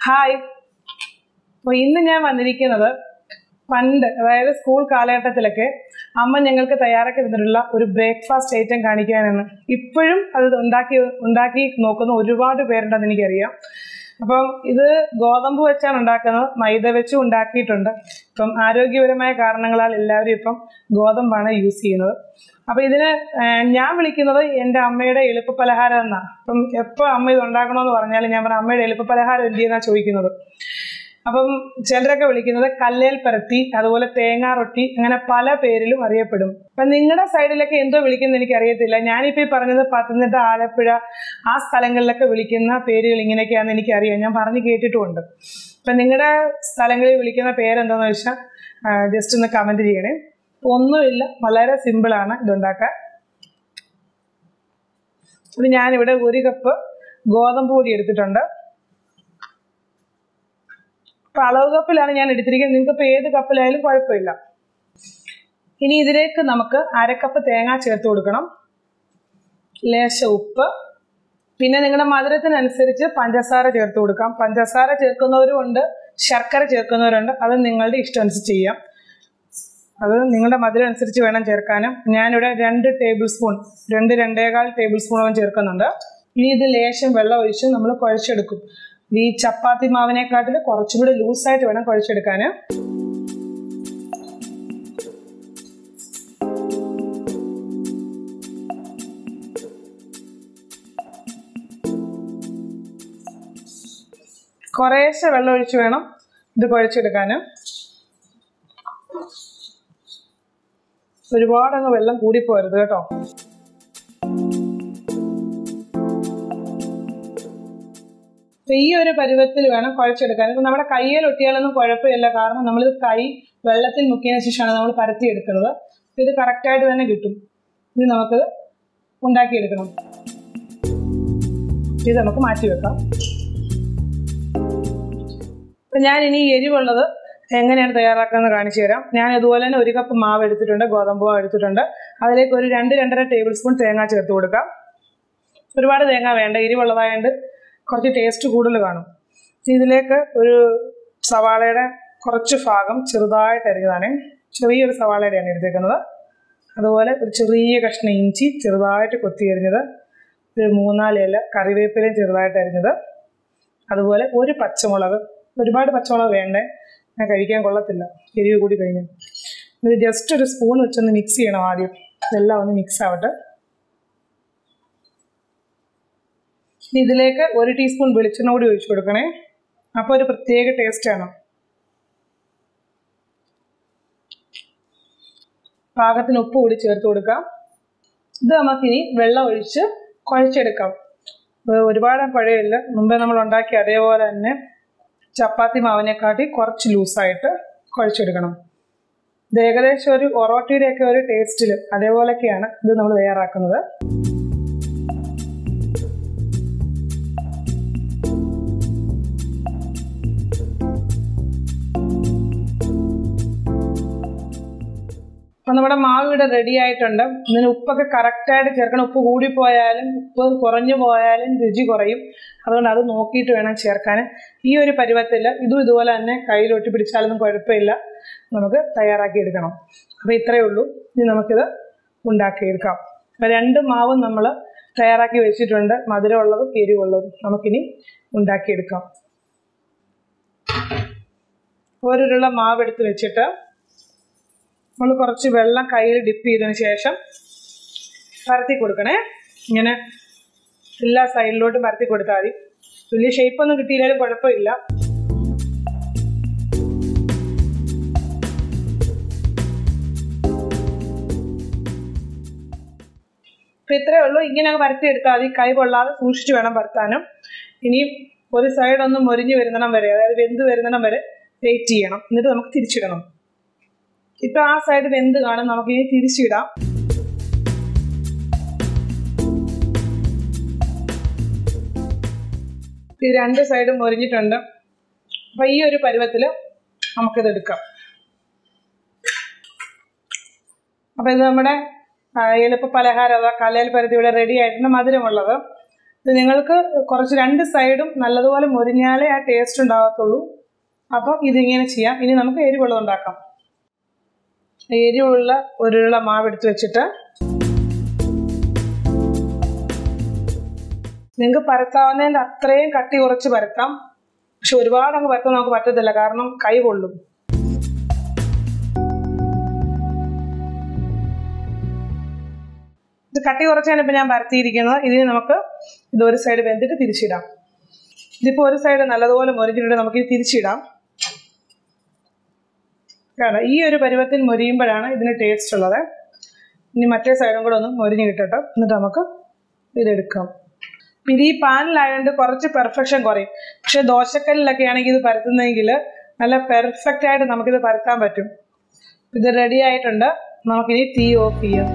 hi അപ്പോൾ ഇന്ന് ഞാൻ വന്നിരിക്കുന്നത് പണ്ട് അതായത് സ്കൂൾ കാലഘട്ടത്തിലൊക്കെ അമ്മ ഞങ്ങൾക്ക് തയ്യാറാക്കി തന്നിട്ടുള്ള ഒരു ബ്രേക്ക്ഫാസ്റ്റ് ഐറ്റം കാണിക്കാനാണ് ഇപ്പോഴും അത് ഉണ്ടാക്കി ഉണ്ടാക്കി നോക്കുന്ന ഒരുപാട് പേരുണ്ടെന്ന് എനിക്കറിയാം അപ്പം ഇത് ഗോതമ്പ് വെച്ചാണ് ഉണ്ടാക്കുന്നത് മൈദ വെച്ചും ഉണ്ടാക്കിയിട്ടുണ്ട് ഇപ്പം ആരോഗ്യപരമായ കാരണങ്ങളാൽ എല്ലാവരും ഇപ്പം ഗോതമ്പാണ് യൂസ് ചെയ്യുന്നത് അപ്പം ഇതിന് ആ, ഞാൻ വിളിക്കുന്നത് എൻ്റെ അമ്മയുടെ എളുപ്പ പലഹാരം എന്നാണ് അപ്പം എപ്പോൾ അമ്മ ഇത് ഉണ്ടാക്കണമെന്ന് പറഞ്ഞാൽ ഞാൻ പറഞ്ഞ അമ്മയുടെ എളുപ്പ പലഹാരം എന്ത് ചെയ്യുന്നതാണ് ചോദിക്കുന്നത് അപ്പം ചിലരൊക്കെ വിളിക്കുന്നത് കല്ലേൽ പരത്തി അതുപോലെ തേങ്ങാ റൊട്ടി അങ്ങനെ പല പേരിലും അറിയപ്പെടും അപ്പം നിങ്ങളുടെ സൈഡിലൊക്കെ എന്തോ വിളിക്കുന്നത് എനിക്ക് അറിയത്തില്ല ഞാനിപ്പോൾ ഈ പറഞ്ഞത് പത്തനംതിട്ട ആലപ്പുഴ ആ സ്ഥലങ്ങളിലൊക്കെ വിളിക്കുന്ന പേരുകൾ ഇങ്ങനെയൊക്കെയാണെന്ന് എനിക്കറിയാം ഞാൻ പറഞ്ഞു കേട്ടിട്ടുമുണ്ട് അപ്പം നിങ്ങളുടെ സ്ഥലങ്ങളിൽ വിളിക്കുന്ന പേരെന്താണെന്ന് വെച്ചാൽ ജസ്റ്റ് ഒന്ന് കമൻറ്റ് ചെയ്യണേ ഒന്നുമില്ല വളരെ സിമ്പിളാണ് ഇതുണ്ടാക്കാൻ ഇത് ഞാനിവിടെ ഒരു കപ്പ് ഗോതമ്പ് പൊടി എടുത്തിട്ടുണ്ട് അപ്പൊ അളവ് കപ്പിലാണ് ഞാൻ എടുത്തിരിക്കുന്നത് നിങ്ങൾക്ക് ഇപ്പൊ ഏത് കപ്പിലായാലും കുഴപ്പമില്ല ഇനി ഇതിലേക്ക് നമുക്ക് അരക്കപ്പ് തേങ്ങ ചേർത്ത് കൊടുക്കണം ലേശ ഉപ്പ് പിന്നെ നിങ്ങളുടെ മധുരത്തിനനുസരിച്ച് പഞ്ചസാര ചേർത്ത് കൊടുക്കാം പഞ്ചസാര ചേർക്കുന്നവരും ഉണ്ട് ശർക്കര ചേർക്കുന്നവരുണ്ട് അത് നിങ്ങളുടെ ഇഷ്ടം അനുസരിച്ച് ചെയ്യാം അത് നിങ്ങളുടെ മധുരം അനുസരിച്ച് വേണം ചേർക്കാനും ഞാനിവിടെ രണ്ട് ടേബിൾ സ്പൂൺ രണ്ട് രണ്ടേകാൽ ടേബിൾ സ്പൂണോളം ചേർക്കുന്നുണ്ട് ഇനി ഇത് ലേശം വെള്ളം ഒഴിച്ച് നമ്മൾ കുഴച്ചെടുക്കും ഈ ചപ്പാത്തി മാവിനെക്കാട്ടിൽ കുറച്ചും കൂടി ലൂസായിട്ട് വേണം കുഴച്ചെടുക്കാൻ കുറേശ്ശെ വെള്ളം ഒഴിച്ച് വേണം ഇത് കുഴച്ചെടുക്കാൻ ഒരുപാടങ്ങ് വെള്ളം കൂടിപ്പോരുത് കേട്ടോ അപ്പൊ ഈ ഒരു പരുവത്തിൽ വേണം കുഴച്ചെടുക്കാൻ ഇപ്പൊ നമ്മുടെ കയ്യിൽ ഒട്ടിയാലൊന്നും കുഴപ്പമില്ല കാരണം നമ്മളിത് കൈ വെള്ളത്തിൽ മുക്കിയതിനു ശേഷമാണ് നമ്മൾ പരത്തി എടുക്കുന്നത് അപ്പൊ ഇത് കറക്റ്റായിട്ട് തന്നെ കിട്ടും ഇത് നമുക്ക് ഉണ്ടാക്കിയെടുക്കണം ഇത് നമുക്ക് മാറ്റി വെക്കാം അപ്പൊ ഞാൻ ഇനി എരിവുള്ളത് എങ്ങനെയാണ് തയ്യാറാക്കുന്നത് കാണിച്ചു തരാം ഞാൻ ഇതുപോലെ തന്നെ ഒരു കപ്പ് മാവ് എടുത്തിട്ടുണ്ട് ഗോതമ്പ് മാവ് എടുത്തിട്ടുണ്ട് അതിലേക്ക് ഒരു രണ്ട് രണ്ടര ടേബിൾ സ്പൂൺ തേങ്ങ ചേർത്ത് കൊടുക്കാം ഒരുപാട് തേങ്ങ വേണ്ട എരിവുള്ളതായതുകൊണ്ട് കുറച്ച് ടേസ്റ്റ് കൂടുതൽ കാണും ഇതിലേക്ക് ഒരു സവാളയുടെ കുറച്ച് ഭാഗം ചെറുതായിട്ട് അരിഞ്ഞതാണ് ചെറിയൊരു സവാളയുടെയാണ് എടുത്തേക്കുന്നത് അതുപോലെ ഒരു ചെറിയ കഷ്ണം ഇഞ്ചി ചെറുതായിട്ട് കൊത്തി അരിഞ്ഞത് ഒരു മൂന്നാല് ഇല കറിവേപ്പിലയും ചെറുതായിട്ട് അരിഞ്ഞത് അതുപോലെ ഒരു പച്ചമുളക് ഒരുപാട് പച്ചമുളക് വേണ്ടേ ഞാൻ കഴിക്കാൻ കൊള്ളത്തില്ല എരിവ് കൂടി കഴിഞ്ഞു ഇത് ജസ്റ്റ് ഒരു സ്പൂൺ വെച്ചൊന്ന് മിക്സ് ചെയ്യണം ആദ്യം ഇതെല്ലാം ഒന്ന് മിക്സ് ആവട്ടെ ഇനി ഇതിലേക്ക് ഒരു ടീസ്പൂൺ വെളിച്ചെണ്ണ കൂടി ഒഴിച്ചു കൊടുക്കണേ അപ്പോൾ ഒരു പ്രത്യേക ടേസ്റ്റാണ് പാകത്തിന് ഉപ്പ് കൂടി ചേർത്ത് കൊടുക്കാം ഇത് നമുക്കിനി വെള്ളം ഒഴിച്ച് കുഴച്ചെടുക്കാം ഇത് ഒരുപാട് കുഴയില്ല മുമ്പേ നമ്മൾ ഉണ്ടാക്കി അതേപോലെ തന്നെ ചപ്പാത്തി മാവിനെക്കാട്ടി കുറച്ച് ലൂസായിട്ട് കുഴച്ചെടുക്കണം ഇത് ഏകദേശം ഒരു ഒറോട്ടിയുടെയൊക്കെ ഒരു ടേസ്റ്റിൽ അതേപോലെയൊക്കെയാണ് ഇത് നമ്മൾ തയ്യാറാക്കുന്നത് അപ്പം നമ്മുടെ മാവ് ഇവിടെ റെഡി ആയിട്ടുണ്ട് ഇതിന് ഉപ്പൊക്കെ കറക്റ്റായിട്ട് ചേർക്കണം ഉപ്പ് കൂടിപ്പോയാലും ഉപ്പ് കുറഞ്ഞു പോയാലും രുചി കുറയും അതുകൊണ്ട് അത് നോക്കിയിട്ട് വേണം ചേർക്കാൻ ഈ ഒരു പരുവത്തിൽ ഇതും ഇതുപോലെ തന്നെ കയ്യിൽ ഒട്ടി പിടിച്ചാലൊന്നും കുഴപ്പമില്ല നമുക്ക് തയ്യാറാക്കി എടുക്കണം അപ്പോൾ ഇത്രയേ ഉള്ളൂ ഇനി നമുക്കിത് ഉണ്ടാക്കിയെടുക്കാം അപ്പോൾ രണ്ട് മാവും നമ്മൾ തയ്യാറാക്കി വെച്ചിട്ടുണ്ട് മധുരമുള്ളതും എരിവുള്ളതും നമുക്കിനി ഉണ്ടാക്കിയെടുക്കാം ഓരോരുള്ള മാവ് എടുത്ത് വെച്ചിട്ട് നമ്മൾ കുറച്ച് വെള്ളം കയ്യിൽ ഡിപ്പ് ചെയ്തതിന് ശേഷം പരത്തി കൊടുക്കണേ ഇങ്ങനെ എല്ലാ സൈഡിലോട്ടും പരത്തി കൊടുത്താൽ മതി വലിയ ഷേപ്പൊന്നും കിട്ടിയില്ലാലും കുഴപ്പമില്ല അപ്പം ഇത്രയേ ഉള്ളൂ ഇങ്ങനെ അങ്ങ് പരത്തി എടുത്താൽ മതി കൈ കൊള്ളാതെ സൂക്ഷിച്ച് വേണം പരത്താനും ഇനി ഒരു സൈഡ് ഒന്ന് മൊരിഞ്ഞ് വരുന്നിടം വരെ അതായത് വെന്ത് വരുന്നിടം വരെ വെയിറ്റ് ചെയ്യണം എന്നിട്ട് നമുക്ക് തിരിച്ചിടണം ഇപ്പൊ ആ സൈഡ് വെന്ത് കാണും നമുക്ക് ഇനി തിരിച്ചിടാം ഈ രണ്ട് സൈഡും മൊരിഞ്ഞിട്ടുണ്ട് അപ്പൊ ഈ ഒരു പരുവത്തില് നമുക്കിത് എടുക്കാം അപ്പൊ ഇത് നമ്മുടെ ആ, എളുപ്പ പലഹാരം അതാ കലയിൽ പരത്തി ഇവിടെ റെഡി ആയിട്ടുണ്ട് മധുരമുള്ളത് ഇത് നിങ്ങൾക്ക് കുറച്ച് രണ്ട് സൈഡും നല്ലതുപോലെ മുരിഞ്ഞാലേ ആ ടേസ്റ്റ് ഉണ്ടാകത്തുള്ളൂ അപ്പം ഇതിങ്ങനെ ചെയ്യാം ഇനി നമുക്ക് എരിവുള്ളത് ഉണ്ടാക്കാം എരിവുള്ള ഒരുള്ള മാവ് എടുത്ത് വെച്ചിട്ട് നിങ്ങൾക്ക് പരത്താവുന്നതിൻ്റെ അത്രയും കട്ടി കുറച്ച് പരത്താം പക്ഷെ ഒരുപാട് അങ്ങ് പരത്താൻ നമുക്ക് പറ്റത്തില്ല കാരണം കൈ കൊള്ളും ഇത് കട്ടി കുറച്ചാണ് ഇപ്പം ഞാൻ പരത്തിയിരിക്കുന്നത് ഇതിന് നമുക്ക് ഇത് ഒരു സൈഡ് വെന്തിട്ട് തിരിച്ചിടാം ഇതിപ്പോൾ ഒരു സൈഡ് നല്ലതുപോലെ മുരിഞ്ഞിട്ട് നമുക്ക് ഇത് തിരിച്ചിടാം കാരണം ഈ ഒരു പരുവത്തിൽ മൊരിയുമ്പോഴാണ് ഇതിന് ടേസ്റ്റ് ഉള്ളത് ഇനി മറ്റേ സൈഡും കൂടെ ഒന്ന് മൊരിഞ്ഞ് കിട്ടട്ടെ എന്നിട്ട് നമുക്ക് ഇതെടുക്കാം പിന്നെ ഈ പാനിലായതുകൊണ്ട് കുറച്ച് പെർഫെക്ഷൻ കുറയും പക്ഷെ ദോശക്കല്ലിലൊക്കെ ആണെങ്കിൽ ഇത് പരത്തുന്നതെങ്കിൽ നല്ല പെർഫെക്റ്റ് ആയിട്ട് നമുക്കിത് പരത്താൻ പറ്റും ഇത് റെഡി ആയിട്ടുണ്ട് നമുക്കിനി തീ ഓഫ് ചെയ്യാം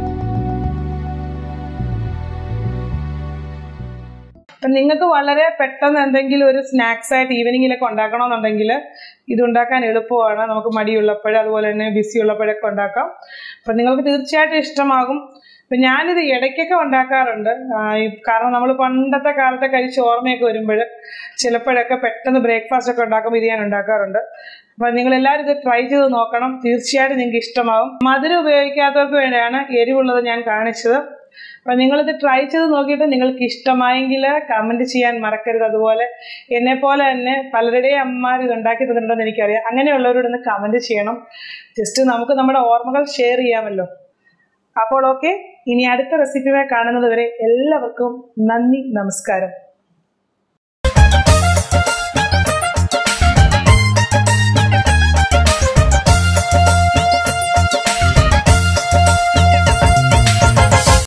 അപ്പം നിങ്ങൾക്ക് വളരെ പെട്ടെന്ന് എന്തെങ്കിലും ഒരു സ്നാക്സ് ആയിട്ട് ഈവനിങ്ങിലൊക്കെ ഉണ്ടാക്കണമെന്നുണ്ടെങ്കിൽ ഇത് ഉണ്ടാക്കാൻ എളുപ്പമാണ് നമുക്ക് മടിയുള്ളപ്പോഴും അതുപോലെ തന്നെ ബിസി ഉള്ളപ്പോഴൊക്കെ ഉണ്ടാക്കാം അപ്പം നിങ്ങൾക്ക് തീർച്ചയായിട്ടും ഇഷ്ടമാകും അപ്പം ഞാനിത് ഇടയ്ക്കൊക്കെ ഉണ്ടാക്കാറുണ്ട് ആ, ഈ കാരണം നമ്മൾ പണ്ടത്തെ കാലത്തെ കഴിച്ച ഓർമ്മയൊക്കെ വരുമ്പോൾ ചിലപ്പോഴൊക്കെ പെട്ടെന്ന് ബ്രേക്ക്ഫാസ്റ്റ് ഒക്കെ ഉണ്ടാക്കുമ്പോൾ ഇത് ഞാൻ ഉണ്ടാക്കാറുണ്ട് അപ്പം നിങ്ങൾ എല്ലാവരും ഇത് ട്രൈ ചെയ്ത് നോക്കണം തീർച്ചയായിട്ടും നിങ്ങൾക്ക് ഇഷ്ടമാകും മധുരം ഉപയോഗിക്കാത്തവർക്ക് വേണ്ടിയാണ് എരിവുള്ളത് ഞാൻ കാണിച്ചത് അപ്പം നിങ്ങളിത് ട്രൈ ചെയ്ത് നോക്കിയിട്ട് നിങ്ങൾക്ക് ഇഷ്ടമായെങ്കിൽ കമൻറ്റ് ചെയ്യാൻ മറക്കരുത് അതുപോലെ എന്നെ പോലെ തന്നെ പലരുടെയും അമ്മമാർ ഇത് ഉണ്ടാക്കി തന്നിട്ടുണ്ടെന്ന് എനിക്കറിയാം അങ്ങനെയുള്ളവരോട് ഒന്ന് കമൻറ്റ് ചെയ്യണം ജസ്റ്റ് നമുക്ക് നമ്മുടെ ഓർമ്മകൾ ഷെയർ ചെയ്യാമല്ലോ അപ്പോൾ ഓക്കെ ഇനി അടുത്ത റെസിപ്പിയുമായി കാണുന്നത് വരെ എല്ലാവർക്കും നന്ദി നമസ്കാരം